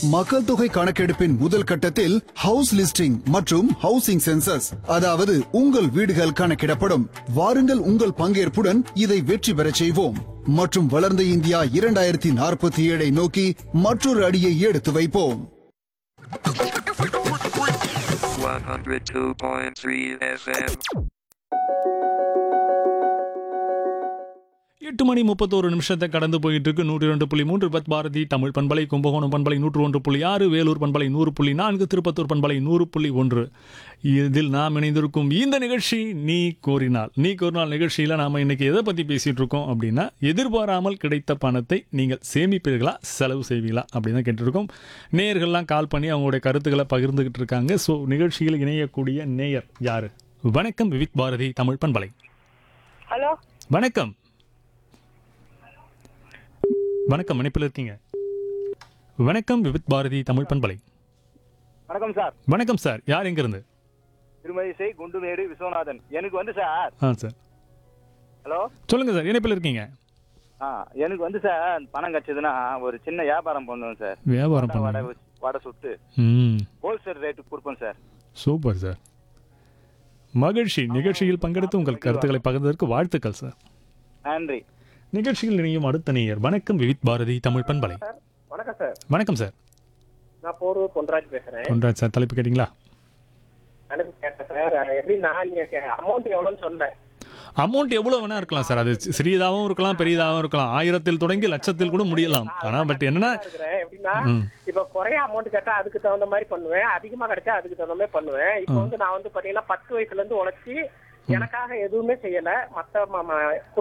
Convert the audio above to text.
மக்கள் தொகை கணக்கெடுப்பின் முதல் கட்டத்தில் ஹவுஸ் லிஸ்டிங் மற்றும் ஹவுசிங் சென்சஸ் அதாவது உங்கள் வீடுகள் கணக்கிடப்படும் வாருங்கள் உங்கள் பங்கேற்புடன் இதை வெற்றி பெறச் செய்வோம் மற்றும் வளர்ந்த இந்தியா இரண்டாயிரத்தி நாற்பத்தி ஏழை நோக்கி மற்றொரு அடியை எடுத்து வைப்போம் 102.3 FM. எட்டு மணி முப்பத்தோரு நிமிஷத்தை கடந்து போயிட்டு இருக்கு நூற்றி ரெண்டு புள்ளி மூன்று பத் பாரதி தமிழ் பண்பலை கும்பகோணம் பண்பலை நூற்று ஒன்று புள்ளி ஆறு வேலூர் பண்பலை நூறு புள்ளி நான்கு திருப்பத்தூர் பண்பலை நூறு புள்ளி ஒன்று இதில் நாம் இணைந்திருக்கும் இந்த நிகழ்ச்சி நீ கோரினால் நீ கோரினால் நிகழ்ச்சியில் நாம் இன்னைக்கு எதை பற்றி பேசிட்டு இருக்கோம் அப்படின்னா எதிர்பாராமல் கிடைத்த பணத்தை நீங்கள் சேமிப்பீர்களா செலவு செய்வீங்களா அப்படின்னு தான் கேட்டிருக்கோம் நேயர்கள்லாம் கால் பண்ணி அவங்களுடைய கருத்துக்களை பகிர்ந்துகிட்டு இருக்காங்க ஸோ நிகழ்ச்சியில் இணையக்கூடிய நேயர் யாரு வணக்கம் விவிக் பாரதி தமிழ் பண்பலை ஹலோ வணக்கம் வணக்கம் இணைப்பில் இருக்கீங்க வணக்கம் விவித் பாரதி தமிழ் பண்பலை வணக்கம் சார் வணக்கம் சார் யார் எங்கிருந்து திருமதி செய் குண்டுமேடு விஸ்வநாதன் எனக்கு வந்து சார் ஆ சார் ஹலோ சொல்லுங்க சார் இணைப்பில் இருக்கீங்க ஆ எனக்கு வந்து சார் பணம் கிடைச்சதுன்னா ஒரு சின்ன வியாபாரம் பண்ணுவேன் சார் வியாபாரம் வடை பண்ணுங்க வச்சு- வடை சுட்டு ம் ஹோல்சேல் ரேட்டுக்கு கொடுப்பேன் சார் சூப்பர் சார் மகிழ்ச்சி நிகழ்ச்சியில் பங்கெடுத்து உங்கள் கருத்துக்களை பகிர்ந்ததற்கு வாழ்த்துக்கள் சார் நன்றி நிகழ்ச்சியில் இணையும் அடுத்த நேயர் வணக்கம் விவித் பாரதி தமிழ் பண்பலை வணக்கம் சார் வணக்கம் சார் நான் போரூர் பொன்ராஜ் பேசுறேன் ஒன்றாச்சு சார் தலைப்பு கேட்டிங்களா எனக்கு கேட்டேன் சார் எப்படின்னா நீங்க அமௌண்ட் எவ்வளோன்னு சொன்னேன் அமௌண்ட் எவ்வளவு வேணா இருக்கலாம் சார் அது சி- சிறியதாகவும் இருக்கலாம் பெரியதாகவும் இருக்கலாம் ஆயிரத்தில் தொடங்கி லட்சத்தில் கூட முடியலாம் ஆனா பட் என்னன்னா இருக்கிறேன் எப்படின்னா ம். இப்ப குறைய அமௌண்ட் கேட்டா அதுக்கு தகுந்த மாதிரி பண்ணுவேன் அதிகமா கிடைச்சா அதுக்கு தகுந்த மாதிரி பண்ணுவேன் இப்போ வந்து நான் வந்து பாத்தீங்கன்னா பத்து வயசுல இருந்து உழைச்சி எனக்காக எதுவுமே செய்யல மத்த ம- ம-